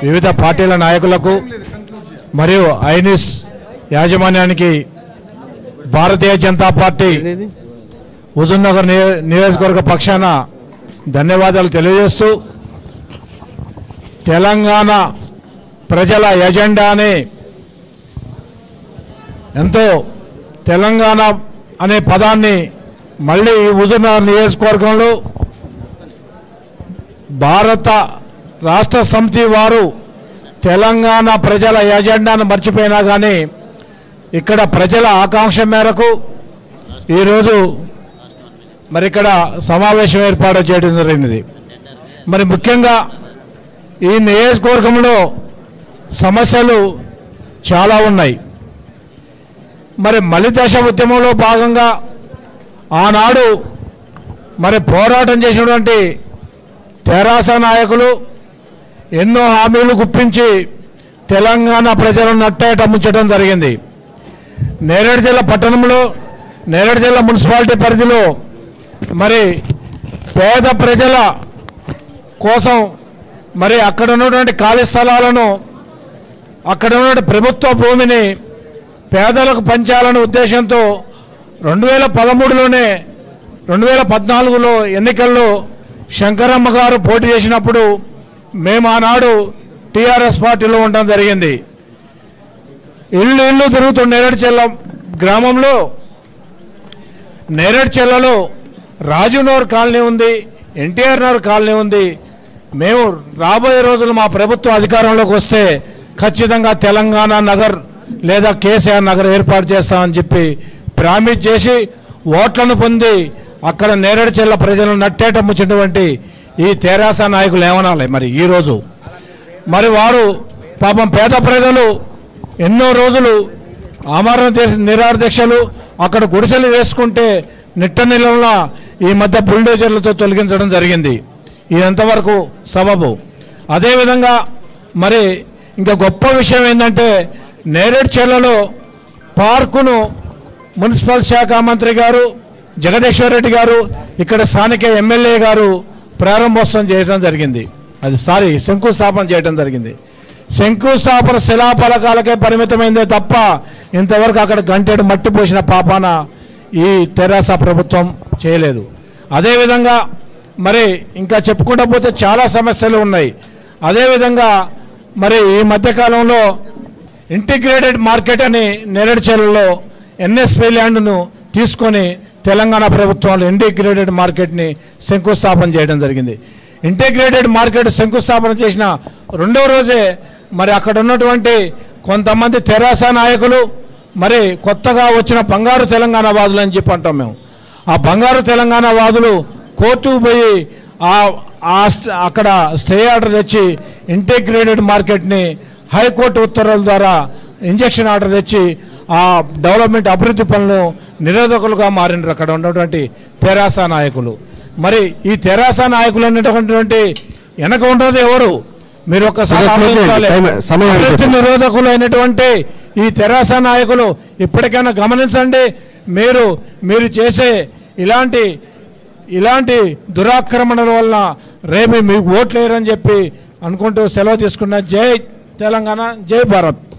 వివిధ పార్టీల నాయకులకు మరియు ఐనిస్ యాజమాన్యానికి భారతీయ జనతా పార్టీ హుజూర్నగర్ నియో- నియోజకవర్గ పక్షాన ధన్యవాదాలు తెలియజేస్తూ తెలంగాణ ప్రజల ఎజెండాని ఎంతో తెలంగాణ అనే పదాన్ని మళ్ళీ ఈ హుజూర్నగర్ నియోజకవర్గంలో భారత రాష్ట్ర సమితి వారు తెలంగాణ ప్రజల ఎజెండాను మర్చిపోయినా కానీ ఇక్కడ ప్రజల ఆకాంక్ష మేరకు ఈరోజు మరి ఇక్కడ సమావేశం ఏర్పాటు చేయడం జరిగినది మరి ముఖ్యంగా ఈ నియోజకవర్గంలో సమస్యలు చాలా ఉన్నాయి మరి మలిదశ ఉద్యమంలో భాగంగా ఆనాడు మరి పోరాటం చేసినటువంటి తెరాస నాయకులు ఎన్నో హామీలు గుప్పించి తెలంగాణ ప్రజలను నట్టేట ముంచడం జరిగింది నేరేడు జిల్లా పట్టణంలో నేరేడు జిల్లా మున్సిపాలిటీ పరిధిలో మరి పేద ప్రజల కోసం మరి అక్కడ ఉన్నటువంటి ఖాళీ స్థలాలను అక్కడ ఉన్నటువంటి ప్రభుత్వ భూమిని పేదలకు పంచాలనే ఉద్దేశంతో రెండు వేల పదమూడులోనే రెండు వేల పద్నాలుగులో ఎన్నికల్లో శంకరమ్మ గారు పోటీ చేసినప్పుడు మేము ఆనాడు టీఆర్ఎస్ పార్టీలో ఉండడం జరిగింది ఇల్లు ఇల్లు తిరుగుతున్న నేరేడు చెల్ల గ్రామంలో నేరేడు చెల్లలో రాజునగర్ కాలనీ ఉంది ఎన్టీఆర్ నగర్ కాలనీ ఉంది మేము రాబోయే రోజులు మా ప్రభుత్వం అధికారంలోకి వస్తే ఖచ్చితంగా తెలంగాణ నగర్ లేదా కేసీఆర్ నగర్ ఏర్పాటు చేస్తామని చెప్పి ప్రామిస్ చేసి ఓట్లను పొంది అక్కడ నేరేడు చెల్ల ప్రజలను నట్టేట ముచ్చినటువంటి ఈ తెరాస నాయకులు ఏమనాలి మరి ఈరోజు మరి వారు పాపం పేద ప్రజలు ఎన్నో రోజులు ఆమరణ దీక్ష- నిరాహార దీక్షలు అక్కడ గుడిసెలు వేసుకుంటే నిట్ట నిలంలో ఈ మధ్య బుల్డోజర్లతో తొలగించడం జరిగింది ఇది ఎంతవరకు సబబు అదేవిధంగా మరి ఇంకా గొప్ప విషయం ఏంటంటే నేరేడు చెర్లలో పార్కును మున్సిపల్ శాఖ మంత్రి గారు జగదీశ్వర్ రెడ్డి గారు ఇక్కడ స్థానిక ఎమ్మెల్యే గారు ప్రారంభోత్సవం చేయడం జరిగింది అది సారీ శంకుస్థాపన చేయడం జరిగింది శంకుస్థాపన శిలాఫలకాలకే పరిమితమైందే తప్ప ఇంతవరకు అక్కడ గంటెడు మట్టి పోసిన పాపాన ఈ తెరాస ప్రభుత్వం చేయలేదు అదేవిధంగా మరి ఇంకా చెప్పుకుంటూ పోతే చాలా సమస్యలు ఉన్నాయి అదేవిధంగా మరి ఈ మధ్యకాలంలో ఇంటిగ్రేటెడ్ మార్కెట్ అని నేరేడుచెలలో ఎన్ఎస్పి ల్యాండ్ను తీసుకొని తెలంగాణ ప్రభుత్వాలు ఇంటిగ్రేటెడ్ మార్కెట్ని శంకుస్థాపన చేయడం జరిగింది ఇంటిగ్రేటెడ్ మార్కెట్ శంకుస్థాపన చేసిన రెండో రోజే మరి అక్కడ ఉన్నటువంటి కొంతమంది తెరాస నాయకులు మరి కొత్తగా వచ్చిన బంగారు తెలంగాణ వాదులు అని చెప్పి అంటాం మేము ఆ బంగారు తెలంగాణ వాదులు కోర్టుకు పోయి ఆ ఆ స్ట్- అక్కడ స్టే ఆర్డర్ తెచ్చి ఇంటిగ్రేటెడ్ మార్కెట్ని హైకోర్టు ఉత్తర్వుల ద్వారా ఇంజక్షన్ ఆర్డర్ తెచ్చి ఆ డెవలప్మెంట్ అభివృద్ధి పనులు నిరోధకులుగా మారినారు అక్కడ ఉన్నటువంటి తెరాస నాయకులు మరి ఈ తెరాస నాయకులు అనేటటువంటి వెనక ఉన్నది ఎవరు మీరు ఒక్కసారి అదే క్లోజ్ చేయండి. ఆలోచించాలి. టైం- సమయం అభివృద్ధి అయిపోతుంది. నిరోధకులు అయినటువంటి ఈ తెరాస నాయకులు ఇప్పటికైనా గమనించండి మీరు మీరు చేసే ఇలాంటి ఇలాంటి దురాక్రమణల వల్ల రేపు మీకు ఓట్లు వేయరని చెప్పి అనుకుంటూ సెలవు తీసుకున్న జై తెలంగాణ జై భారత్